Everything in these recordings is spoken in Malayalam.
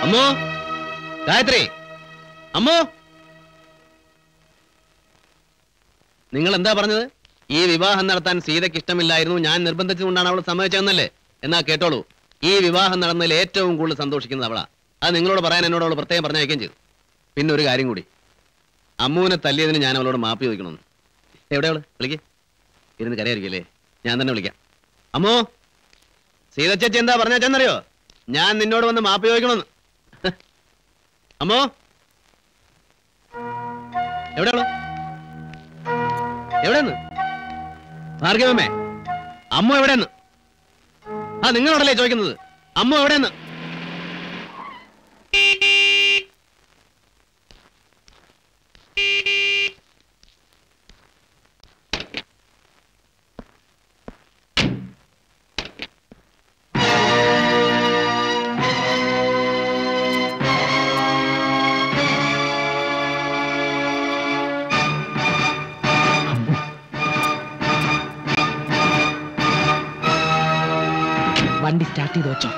അമ്മോ ഗായത്രി അമ്മോ നിങ്ങൾ എന്താ പറഞ്ഞത് ഈ വിവാഹം നടത്താൻ സീതയ്ക്ക് ഇഷ്ടമില്ലായിരുന്നു ഞാൻ നിർബന്ധിച്ചുകൊണ്ടാണ് അവൾ സമ്മതിച്ചതെന്നല്ലേ എന്നാ കേട്ടോളൂ ഈ വിവാഹം നടന്നതിൽ ഏറ്റവും കൂടുതൽ സന്തോഷിക്കുന്നത് അവളാ അത് നിങ്ങളോട് പറയാൻ എന്നോട് അവൾ പ്രത്യേകം പറഞ്ഞയക്കുകയും ചെയ്തു പിന്നെ ഒരു കാര്യം കൂടി അമ്മുവിനെ തല്ലിയതിന് ഞാൻ അവളോട് മാപ്പി ചോദിക്കണമെന്ന് എവിടെ അവള് വിളിക്ക് ഇരുന്ന് കരയായിരിക്കല്ലേ ഞാൻ തന്നെ വിളിക്കാം അമ്മോ സീത ചേച്ചി എന്താ പറഞ്ഞാച്ചെന്നറിയോ ഞാൻ നിന്നോട് വന്ന് മാപ്പി ചോദിക്കണമെന്ന് അമ്മോ എവിടെ അവള് എവിടെന്ന് ഭാർഗവമ്മേ അമ്മ എവിടെന്ന് ആ നിങ്ങളോടല്ലേ ചോദിക്കുന്നത് അമ്മ എവിടെന്ന് വണ്ടി സ്റ്റാർട്ട് ചെയ്ത് വെച്ചോ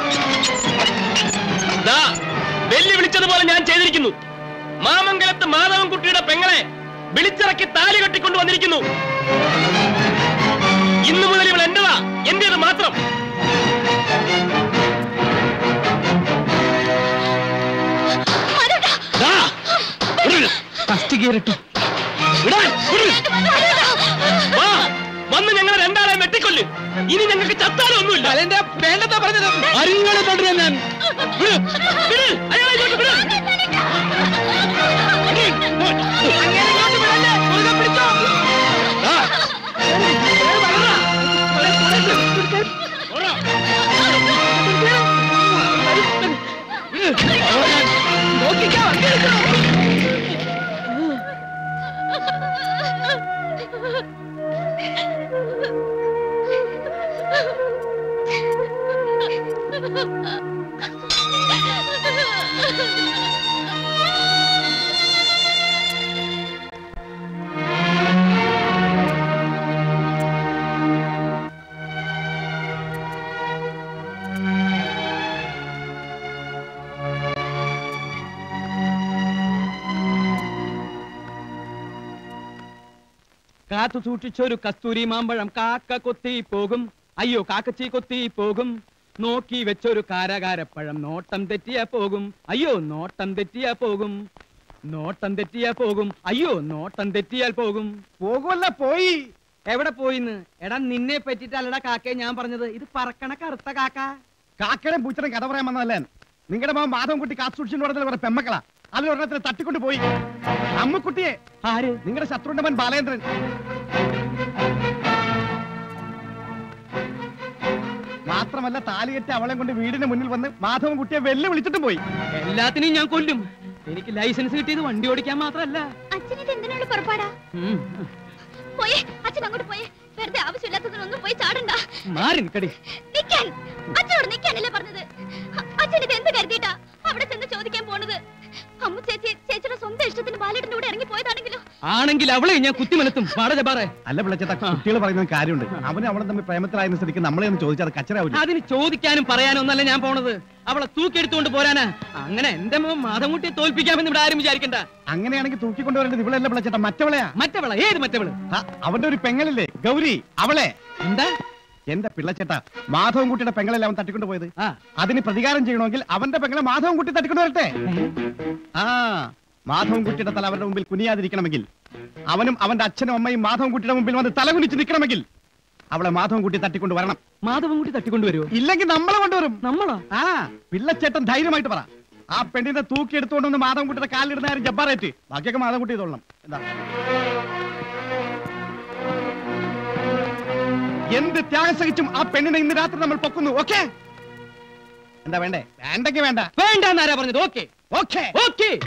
ദാ, വെല്ലുവിളിച്ചതുപോലെ ഞാൻ ചെയ്തിരിക്കുന്നു മാമംഗലത്ത് മാധവൻകുട്ടിയുടെ പെങ്ങളെ വിളിച്ചിറക്കി താലി കെട്ടിക്കൊണ്ട് വന്നിരിക്കുന്നു ഇന്നു മുതൽ ഇവൾ എന്റേതാ എന്റേത് മാത്രം ദാ, വിടരുത്. ഫസ്റ്റ് ഗിയർ ഇട്ടു വിടാൻ, വിടരുത്. വാ, വന്ന് ഞങ്ങളെ രണ്ടാളെ വെട്ടിക്കൊല്ല് ഇനി ഞങ്ങൾക്ക് ചത്താലും ഒന്നുമില്ല അതെന്റെ വേണ്ടതാ പറഞ്ഞത് അരിങ്ങളെ കൊണ്ടുവരാൻ ഞാൻ വിട്, വിട്, അയാളെ ഇങ്ങോട്ട് വിട്. ദാ, കാത്തു സൂക്ഷിച്ചൊരു കസ്തൂരി മാമ്പഴം കാക്ക കൊത്തി പോകും അയ്യോ കാക്കച്ചി കൊത്തി പോകും നോക്കി വെച്ചൊരു കാരകാരപ്പഴം നോട്ടം തെറ്റിയാ പോകും അയ്യോ നോട്ടം തെറ്റിയാ പോകും നോട്ടം തെറ്റിയാ പോകും അയ്യോ നോട്ടം തെറ്റിയാൽ പോകും പോകുമല്ല പോയി എവിടെ പോയിന്ന് എടാ നിന്നെ പറ്റിട്ടല്ലടാ കാക്കയെ ഞാൻ പറഞ്ഞത് ഇത് പറക്കണ കറുത്ത കാക്ക കാക്കയുടെ പൂച്ചനും കഥ പറയാൻ വന്നതല്ലേ നിങ്ങളുടെ മാമൻ മാധവൻകുട്ടി കാത്തു സൂക്ഷിച്ചു പറഞ്ഞ കുറെ പെമ്മക്കളാ അതിൽ ഒരെണ്ണത്തിന് തട്ടിക്കൊണ്ട് പോയി അമ്മക്കുട്ടിയെ ആര് നിങ്ങളുടെ ശത്രുവിന്റെ മൻ ബാലേന്ദ്രൻ മാത്രമല്ല താലികെട്ടി അവളെ കൊണ്ട് വീടിന് മുന്നിൽ വന്ന് മാധവൻകുട്ടിയെ വെല്ലു വിളിച്ചിട്ടും പോയി എല്ലാത്തിനെയും ഞാൻ കൊല്ലും എനിക്ക് ലൈസൻസ് കിട്ടിയത് വണ്ടി ഓടിക്കാൻ മാത്രല്ല അച്ഛനിത് എന്തിനുള്ള പുറപ്പാടാ ഉം. പോയേ അച്ഛൻ അങ്ങോട്ട് പോയേ വെറുതെ ആവശ്യമില്ലാത്തതിനൊന്നും പോയി ചാടണ്ട മാറി നിക്കടി നിക്കാൻ അച്ഛനോട് നിക്കാനല്ലേ പറഞ്ഞത് അ- അച്ഛൻ ഇത് എന്ത് കരുതിയിട്ടാ അവിടെ ചെന്ന് ചോദിക്കാൻ പോണത് അമ്മു ചേച്ചി ചേച്ചിയുടെ സ്വന്തം ഇഷ്ടത്തിന് ബാലേട്ടന്റെ കൂടെ ഇറങ്ങി പോയതാണെങ്കിലോ ആണെങ്കിൽ അവളെ ഞാൻ കുത്തിമലത്തും പാടേ പാറേ അല്ല വിളിച്ചേട്ടാ കുട്ടികൾ പറയുന്ന കാര്യമുണ്ട് അവനും അവളും തമ്മിൽ പ്രേമത്തിലായിരുന്ന സ്ഥിതിക്ക് നമ്മളെ ഒന്ന് ചോദിച്ചാൽ കച്ചറാവില്ല അതിന് ചോദിക്കാനും പറയാനും ഒന്നല്ല ഞാൻ പോണത് അവളെ തൂക്കിയെടുത്തുകൊണ്ട് പോരാനാ അങ്ങനെ എന്റെ മോൻ മാധവൻകുട്ടിയെ തോൽപ്പിക്കാമെന്ന് ഇവിടെ ആരും വിചാരിക്കണ്ട അങ്ങനെയാണെങ്കിൽ തൂക്കിക്കൊണ്ടുവരേണ്ടത് ഇവളല്ല വിളിച്ചേട്ടാ മറ്റവളെയാ മറ്റവള ഏത് മറ്റവള് ആ, അവന്റെ ഒരു പെങ്ങളില്ലേ ഗൗരി അവളെ എന്താ എന്റെ പിള്ളച്ചേട്ടാ മാധവൻകുട്ടിയുടെ പെങ്ങളല്ലേ അവൻ തട്ടിക്കൊണ്ട് പോയത് ആ അതിന് പ്രതികാരം ചെയ്യണമെങ്കിൽ അവന്റെ പെങ്ങളെ മാധവൻകുട്ടി തട്ടിക്കൊണ്ട് വരട്ടെ ആ മാധവൻകുട്ടിയുടെ തല അവരുടെ മുമ്പിൽ കുനിയാതിരിക്കണമെങ്കിൽ അവനും അവന്റെ അച്ഛനും അമ്മയും മാധവൻകുട്ടിയുടെ മുമ്പിൽ വന്ന് തല കുനിച്ച് നിൽക്കണമെങ്കിൽ അവളെ മാധവൻകുട്ടി തട്ടിക്കൊണ്ട് വരണം മാധവൻകുട്ടി തട്ടിക്കൊണ്ടുവരുമോ ഇല്ലെങ്കിൽ നമ്മളെ കൊണ്ടുവരും നമ്മളോ ആ പിള്ളച്ചേട്ടൻ ധൈര്യമായിട്ട് പറ ആ പെണ്ണിനെ തൂക്കി എടുത്തുകൊണ്ട് വന്ന് മാധവൻകുട്ടിയുടെ കാലിലിടുന്ന ആരും ജബ്ബാറേറ്റ് ബാക്കിയൊക്കെ മാധവൻകുട്ടി ചെയ്തോളണം എന്താ എന്ത് ത്യാഗം സഹിച്ചും ആ പെണ്ണിനെ ഇന്ന് രാത്രി നമ്മൾ പൊക്കുന്നു ഓക്കെ എന്താ വേണ്ടേ വേണ്ടെങ്കിൽ വേണ്ട വേണ്ടെന്നാരാ പറഞ്ഞത് ഓക്കെ ഓക്കെ ഓക്കെ